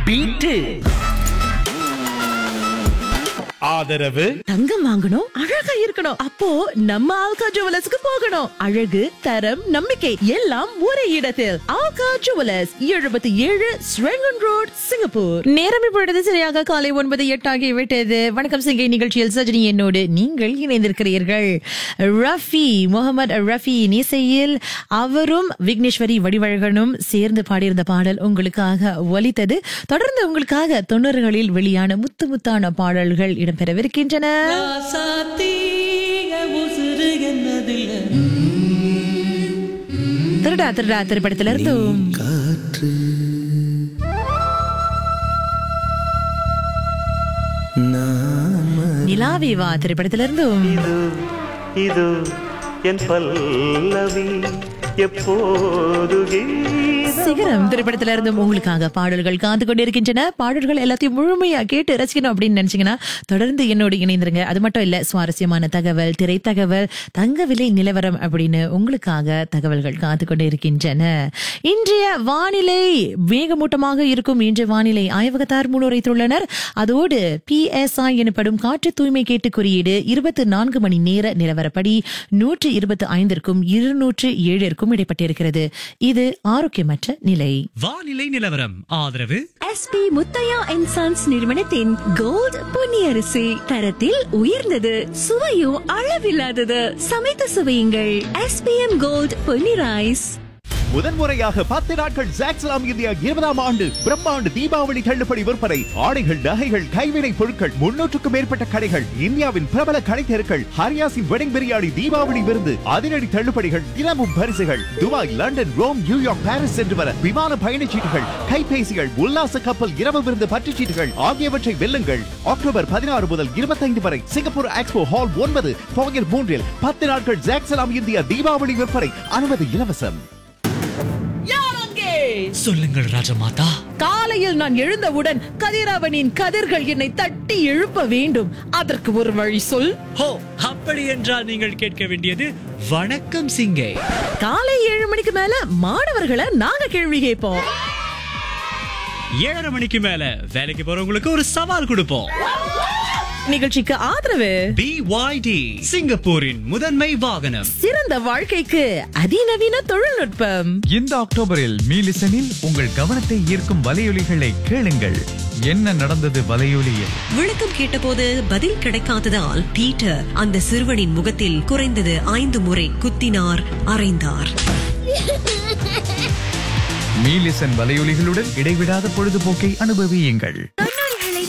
beat ஆதரவு தங்கம் வாங்கணும் அழகா இருக்கணும் அப்போ நம்ம ஆல்கா ஜுவலர்ஸ்க்கு போகணும் அழகு தரம் நம்பிக்கை எல்லாம் ஒரே இடத்தில் ஆல்கா ஜுவலர்ஸ் எழுபத்தி ஏழு ஸ்ரெங்கன் ரோட் சிங்கப்பூர் நேரம் இப்பொழுது சரியாக காலை ஒன்பது எட்டு ஆகிவிட்டது வணக்கம் சிங்கை நிகழ்ச்சியில் சஜினி என்னோடு நீங்கள் இணைந்திருக்கிறீர்கள் ரஃபி முகமது ரஃபி இசையில் அவரும் விக்னேஸ்வரி வடிவழகனும் சேர்ந்து பாடியிருந்த பாடல் உங்களுக்காக ஒலித்தது தொடர்ந்து உங்களுக்காக தொண்ணூறுகளில் வெளியான முத்து முத்தான பாடல்கள் இடம்பெறவிருக்கின்றன திருடா திருடா திரைப்படத்துல இருந்தும் காற்று நாம நிலாவே வா திரைப்படத்துல இருந்தும் இது இது என் பல்லவி எப்போது கீதம் சிகரம் திரைப்படத்துல இருந்தும் உங்களுக்காக பாடல்கள் காத்து கொண்டிருக்கின்றன பாடல்கள் எல்லாத்தையும் முழுமையா கேட்டு ரசிக்கணும் அப்படின்னு நினைச்சீங்கன்னா தொடர்ந்து என்னோடு இணைந்திருங்க அது மட்டும் இல்ல சுவாரஸ்யமான தகவல் திரை தகவல் தங்க விலை நிலவரம் அப்படின்னு உங்களுக்காக தகவல்கள் காத்து கொண்டு இருக்கின்றன இன்றைய வானிலை மேகமூட்டமாக இருக்கும் இன்றைய வானிலை ஆய்வகத்தார் முன்னுரைத்துள்ளனர் அதோடு பிஎஸ்ஐ எனப்படும் காற்று தூய்மை கேட்டு குறியீடு இருபத்தி நான்கு மணி நேர நிலவரப்படி நூற்று இருபத்தி ஐந்திற்கும் இருநூற்று ஏழிற்கும் இடைப்பட்டிருக்கிறது இது ஆரோக்கியமற்ற நிலை வானிலை நிலவரம் ஆதரவு எஸ்பி முத்தையா அண்ட் சன்ஸ் நிறுவனத்தின் கோல்ட் பொன்னியரிசி தரத்தில் உயர்ந்தது சுவையும் அளவில்லாதது சமைத்து சுவையுங்கள் எஸ்பிஎம் கோல்ட் பொன்னி ரைஸ் முதன்முறையாக பத்து நாட்கள் ஜாக்ஸ்லாம் இந்தியா இருபதாம் ஆண்டு பிரம்மாண்டு தீபாவளி தள்ளுபடி விற்பனை ஆடைகள் நகைகள் கைவினை பொருட்கள் முன்னூற்றுக்கும் மேற்பட்ட கடைகள் இந்தியாவின் பிரபல கடை தெருக்கள் ஹரியாசின் வெடிங் பிரியாணி தீபாவளி விருந்து அதிரடி தள்ளுபடிகள் தினமும் பரிசுகள் Dubai London Rome New York Paris சென்று வர விமான பயணச்சீட்டுகள் கைபேசிகள் உல்லாச கப்பல் இரவு விருந்து பற்றுச்சீட்டுகள் ஆகியவற்றை வெல்லுங்கள் அக்டோபர் பதினாறு முதல் இருபத்தைந்து வரை சிங்கப்பூர் எக்ஸ்போ ஹால் ஒன்பது போகர் மூன்றில் பத்து நாட்கள் ஜாக்ஸ்லாம் இந்தியா தீபாவளி விற்பனை அனுமதி இலவசம் சொல்லுங்கள் ராஜமாதா காலையில் நான் எழுந்தவுடன் கதிரவனின் கதிர்கள் என்னை தட்டி எழுப்ப வேண்டும் அதற்கு ஒரு வழி சொல் ஹோ அப்படி என்றால் நீங்கள் கேட்க வேண்டியது வணக்கம் சிங்கை காலை ஏழு மணிக்கு மேல மாணவர்களை நாங்க கேள்வி கேட்போம் ஏழரை மணிக்கு மேல வேலைக்கு போறவங்களுக்கு ஒரு சவால் கொடுப்போம் நிகழ்ச்சிக்கு ஆதரவு பிஒய்டி சிங்கப்பூரின் முதன்மை வாகனம் சிறந்த வாழ்க்கைக்கு அதிநவீன தொழில்நுட்பம் இந்த அக்டோபரில் மீலிசனில் உங்கள் கவனத்தை ஈர்க்கும் வலையொலிகளை கேளுங்கள் என்ன நடந்தது வலையொலியில் விளக்கம் கேட்டபோது பதில் கிடைக்காததால் பீட்டர் அந்த சிறுவனின் முகத்தில் குறைந்தது ஐந்து முறை குத்தினார் அறைந்தார் மீலிசன் வலையொலிகளுடன் இடைவிடாத பொழுதுபோக்கை அனுபவியுங்கள்